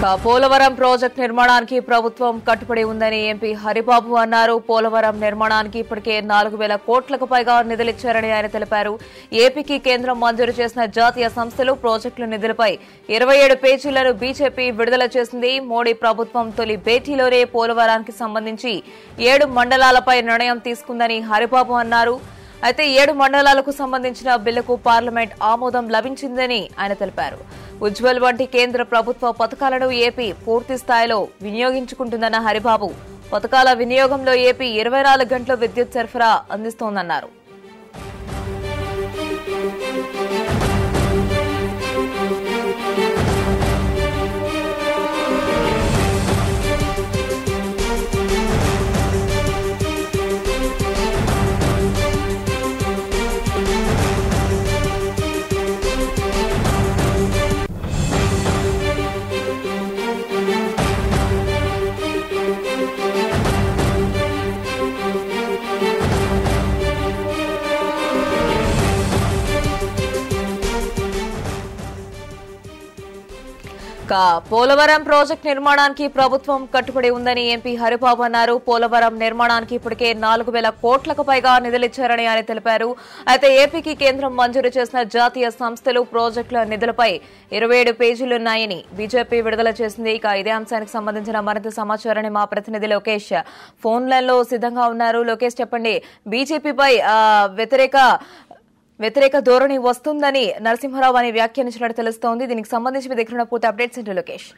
ఇక పోలవరం ప్రాజెక్టు నిర్మాణానికి ప్రభుత్వం కట్టుబడి ఉందని ఎంపీ హరిబాబు అన్నారు పోలవరం నిర్మాణానికి ఇప్పటికే నాలుగు వేల కోట్లకు పైగా నిధులిచ్చారని ఆయన తెలిపారు ఏపీకి కేంద్రం మంజూరు చేసిన జాతీయ సంస్థలు ప్రాజెక్టుల నిధులపై ఇరవై ఏడు పేజీలను బీజేపీ విడుదల చేసింది మోడీ ప్రభుత్వం తొలి భేటీలోనే పోలవరానికి సంబంధించి ఏడు మండలాలపై నిర్ణయం తీసుకుందని హరిబాబు అన్నారు అయితే ఏడు మండలాలకు సంబంధించిన బిల్లుకు పార్లమెంట్ ఆమోదం లభించిందని ఆయన తెలిపారు ఉజ్వల్ వంటి కేంద్ర ప్రభుత్వ పథకాలను ఏపీ పూర్తి స్థాయిలో వినియోగించుకుంటుందన్న హరిబాబు పథకాల వినియోగంలో ఏపీ ఇరవై నాలుగు గంటల విద్యుత్ సరఫరా అందిస్తోందన్నారు ఇక పోలవరం ప్రాజెక్టు నిర్మాణానికి ప్రభుత్వం కట్టుబడి ఉందని ఎంపీ హరిబాబు అన్నారు పోలవరం నిర్మాణానికి ఇప్పటికే నాలుగు వేల కోట్లకు పైగా నిధులిచ్చారని ఆయన తెలిపారు అయితే ఏపీకి కేంద్రం మంజూరు చేసిన జాతీయ సంస్థలు ప్రాజెక్టుల నిధులపై ఇరవై ఏడు పేజీలున్నాయని బీజేపీ విడుదల చేసింది ఇక ఇదే అంశానికి సంబంధించిన మరింత సమాచారాన్ని మా ప్రతినిధి లోకేష్ ఫోన్ లైన్ లో సిద్ధంగా ఉన్నారు లోకేష్ చెప్పండి బీజేపీపై ఆ, వ్యతిరేక వ్యతిరేక ధోరణి వస్తుందని నరసింహారావు అని వ్యాఖ్యానించినట్టు తెలుస్తోంది దీనికి సంబంధించి మీ దగ్గర ఉన్న పూర్తి అప్డేట్స్ ఏంటి లోకేష్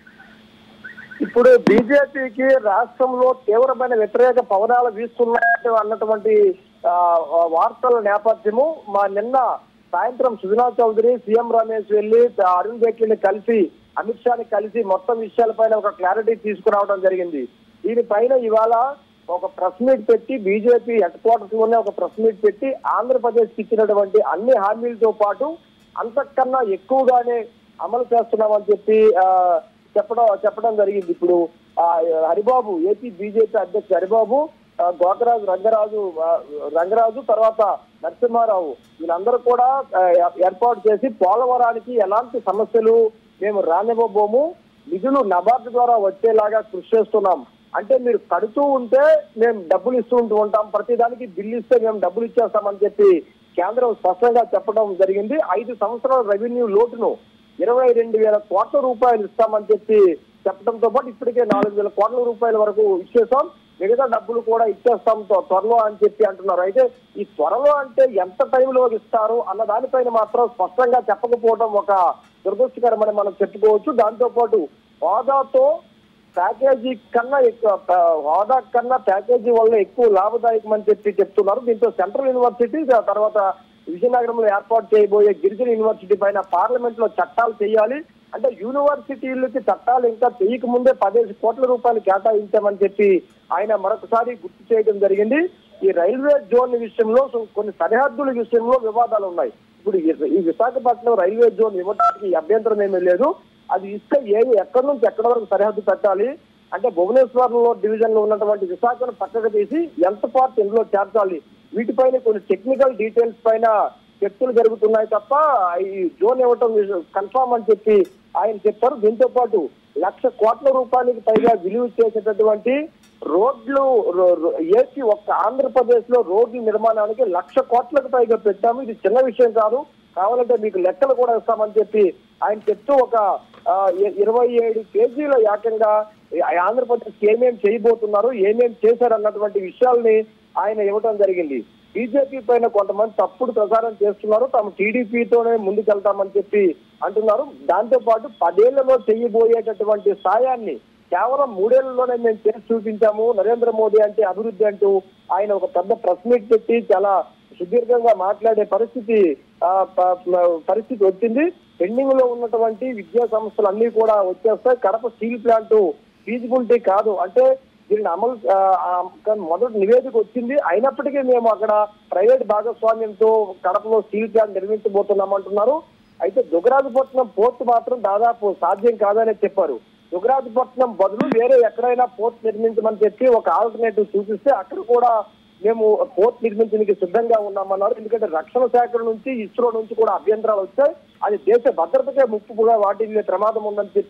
ఇప్పుడు బీజేపీకి రాష్ట్రంలో తీవ్రమైన వ్యతిరేక పవనాలు వీస్తున్నాయి అన్నటువంటి ఆ, వార్తల నేపథ్యము మా నిన్న సాయంత్రం సుజనా చౌదరి సీఎం రమేష్ వెళ్లి అరుణ్ జైట్లీని కలిసి అమిత్ షాని కలిసి మొత్తం విషయాలపైన ఒక క్లారిటీ తీసుకురావడం జరిగింది దీనిపైన ఇవాళ ఒక ప్రెస్ మీట్ పెట్టి బీజేపీ హెడ్ క్వార్టర్స్ లోనే ఒక ప్రెస్ మీట్ పెట్టి ఆంధ్రప్రదేశ్ కి ఇచ్చినటువంటి అన్ని హామీలతో పాటు అంతకన్నా ఎక్కువగానే అమలు చేస్తున్నామని చెప్పి ఆ, చెప్పడం చెప్పడం జరిగింది ఇప్పుడు ఆ, హరిబాబు ఏపీ బీజేపీ అధ్యక్షుడు హరిబాబు ఆ, గోకరాజు రంగరాజు ఆ, రంగరాజు తర్వాత నరసింహారావు వీళ్ళందరూ కూడా ఆ, ఏర్పాటు చేసి పోలవరానికి ఎలాంటి సమస్యలు మేము రానివ్వబోము నిధులు నబార్డు ద్వారా వచ్చేలాగా కృషి చేస్తున్నాం అంటే మీరు కడుతూ ఉంటే మేము డబ్బులు ఇస్తూ ఉంటూ ఉంటాం ప్రతిదానికి బిల్లు ఇస్తే మేము డబ్బులు ఇచ్చేస్తామని చెప్పి కేంద్రం స్పష్టంగా చెప్పడం జరిగింది ఐదు సంవత్సరాల రెవెన్యూ లోటును ఇరవై రెండు వేల కోట్ల రూపాయలు ఇస్తామని చెప్పి చెప్పడంతో పాటు ఇప్పటికే నాలుగు వేల కోట్ల రూపాయల వరకు ఇచ్చేసాం మిగతా డబ్బులు కూడా ఇచ్చేస్తాం త్వ- త్వరలో అని చెప్పి అంటున్నారు అయితే ఈ త్వరలో అంటే ఎంత టైంలో ఇస్తారు అన్న దానిపైన మాత్రం స్పష్టంగా చెప్పకపోవడం ఒక దురదృష్టకరమని మనం చెప్పుకోవచ్చు దాంతో పాటు హోదాతో ప్యాకేజీ కన్నా ఎక్కువ ఆ, హోదా కన్నా ప్యాకేజీ వల్ల ఎక్కువ లాభదాయకం అని చెప్పి చెప్తున్నారు దీంతో సెంట్రల్ యూనివర్సిటీ ఆ తర్వాత విజయనగరంలో ఏర్పాటు చేయబోయే గిరిజన యూనివర్సిటీ పైన పార్లమెంట్ లో చట్టాలు చేయాలి అంటే యూనివర్సిటీలకి చట్టాలు ఇంకా చేయక ముందే పదిహేను కోట్ల రూపాయలు కేటాయించామని చెప్పి ఆయన మరొకసారి గుర్తు చేయడం జరిగింది ఈ రైల్వే జోన్ విషయంలో సో కొన్ని సరిహద్దుల విషయంలో వివాదాలు ఉన్నాయి ఇప్పుడు ఈ- ఈ విశాఖపట్నం రైల్వే జోన్ ఇవ్వడానికి అభ్యంతరం ఏమీ లేదు అది ఇస్తే ఏ ఎక్కడి నుంచి ఎక్కడి వరకు సరిహద్దు పెట్టాలి అంటే భువనేశ్వరంలో డివిజన్ లో ఉన్నటువంటి విశాఖను పక్కకు తీసి ఎంత పార్ట్ ఇందులో చేర్చాలి వీటిపైన కొన్ని టెక్నికల్ డీటెయిల్స్ పైన చర్చలు జరుగుతున్నాయి తప్ప ఈ జోన్ ఇవ్వటం కన్ఫామ్ అని చెప్పి ఆయన చెప్పారు దీంతో పాటు లక్ష కోట్ల రూపాయలకి పైగా విలువ చేసేటటువంటి రోడ్లు రో- రో- ఏపీ ఒక్క ఆంధ్రప్రదేశ్ లో రోడ్ల నిర్మాణానికి లక్ష కోట్లకు పైగా పెట్టాము ఇది చిన్న విషయం కాదు కావాలంటే మీకు లెక్కలు కూడా ఇస్తామని చెప్పి ఆయన చెప్తూ ఒక ఆ, ఇ- ఇరవై ఏడు కేజీల ఏకంగా ఈ ఆంధ్రప్రదేశ్ ఏమేం చేయబోతున్నారు ఏమేం చేశారు అన్నటువంటి విషయాల్ని ఆయన ఇవ్వడం జరిగింది బీజేపీ పైన కొంతమంది తప్పుడు ప్రచారం చేస్తున్నారు తాము టీడీపీతోనే ముందుకెళ్తామని చెప్పి అంటున్నారు దాంతో పాటు పదేళ్లలో చేయబోయేటటువంటి సాయాన్ని కేవలం మూడేళ్లలోనే మేము చేసి చూపించాము నరేంద్ర మోదీ అంటే అభివృద్ధి అంటూ ఆయన ఒక పెద్ద ప్రెస్ మీట్ పెట్టి చాలా సుదీర్ఘంగా మాట్లాడే పరిస్థితి ఆ, ప- ప- పరిస్థితి వచ్చింది పెండింగ్ లో ఉన్నటువంటి విద్యా సంస్థలు అన్ని కూడా వచ్చేస్తాయి కడప స్టీల్ ప్లాంట్ ఫీజిబిలిటీ కాదు అంటే దీనిని అమలు ఆ, ఆ, కానీ మొదటి నివేదిక వచ్చింది అయినప్పటికీ మేము అక్కడ ప్రైవేట్ భాగస్వామ్యంతో కడపలో స్టీల్ ప్లాంట్ నిర్మించబోతున్నామంటున్నారు అయితే దుగరాజపట్నం పోర్ట్ మాత్రం దాదాపు సాధ్యం కాదని చెప్పారు దుగరాజపట్నం బదులు వేరే ఎక్కడైనా పోర్ట్ నిర్మించమని చెప్పి ఒక ఆల్టర్నేటివ్ చూపిస్తే అక్కడ కూడా మేము పోర్ట్ నిర్మించడానికి సిద్ధంగా ఉన్నామన్నారు ఎందుకంటే రక్షణ శాఖ నుంచి ఇస్రో నుంచి కూడా అభ్యంతరాలు వచ్చాయి అది దేశ భద్రతకే ముప్పుగా వాటిల్లే ప్రమాదం ఉందని చెప్పి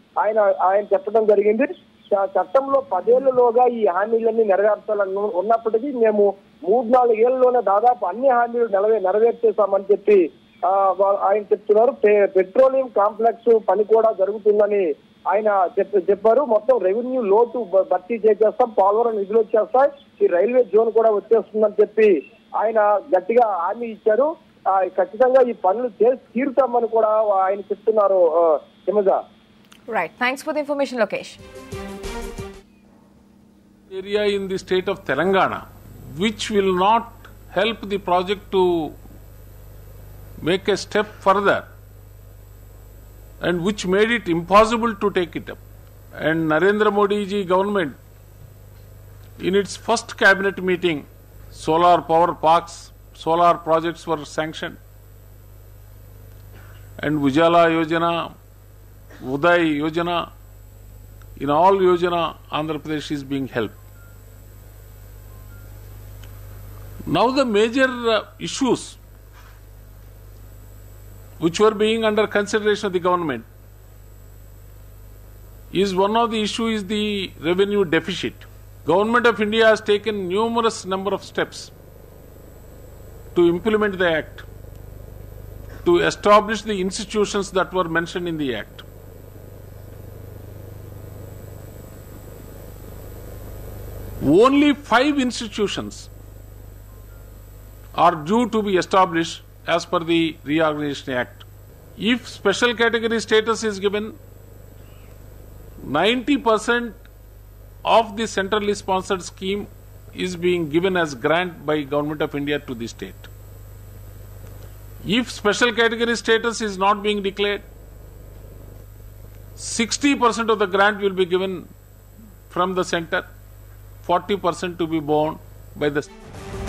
ఆయన ఆయన చెప్పడం జరిగింది చ- చట్టంలో పదేళ్లలోగా ఈ హామీలన్నీ నెరవేర్చాలని ఉన్నప్పటికీ మేము మూడు నాలుగేళ్లలోనే దాదాపు అన్ని హామీలు నెరవే నెరవేర్చేశామని చెప్పి ఆ, వా- ఆయన చెప్తున్నారు పె- పెట్రోలియం కాంప్లెక్స్ పని కూడా జరుగుతుందని ఆయన చెప్ చెప్పారు మొత్తం రెవెన్యూ లోటు భ- భర్తీ చేసేస్తాం పోలవరం నిధులు వచ్చేస్తాయి ఈ రైల్వే జోన్ కూడా వచ్చేస్తుందని చెప్పి ఆయన గట్టిగా హామీ ఇచ్చారు ఆ, ఖచ్చితంగా ఈ పనులు చేసి తీరుతామని కూడా ఆయన చెప్తున్నారు ఆ, Himaja right thanks for the information Lokesh area in the state of Telangana, which will not help the project to make a step further and which made it impossible to take it up. And Narendra Modi ji government, in its first cabinet meeting, solar power parks, solar projects were sanctioned. And Ujala Yojana, Uday Yojana, in all Yojana, Andhra Pradesh is being helped. Now the major uh, issues which were being under consideration of the government is one of the issue is the revenue deficit. Government of India has taken numerous number of steps to implement the act, to establish the institutions that were mentioned in the act. Only five institutions are due to be established as per the Reorganization Act. If special category status is given, 90% of the centrally sponsored scheme is being given as grant by Government of India to the state. If special category status is not being declared, 60% of the grant will be given from the center, 40% to be borne by the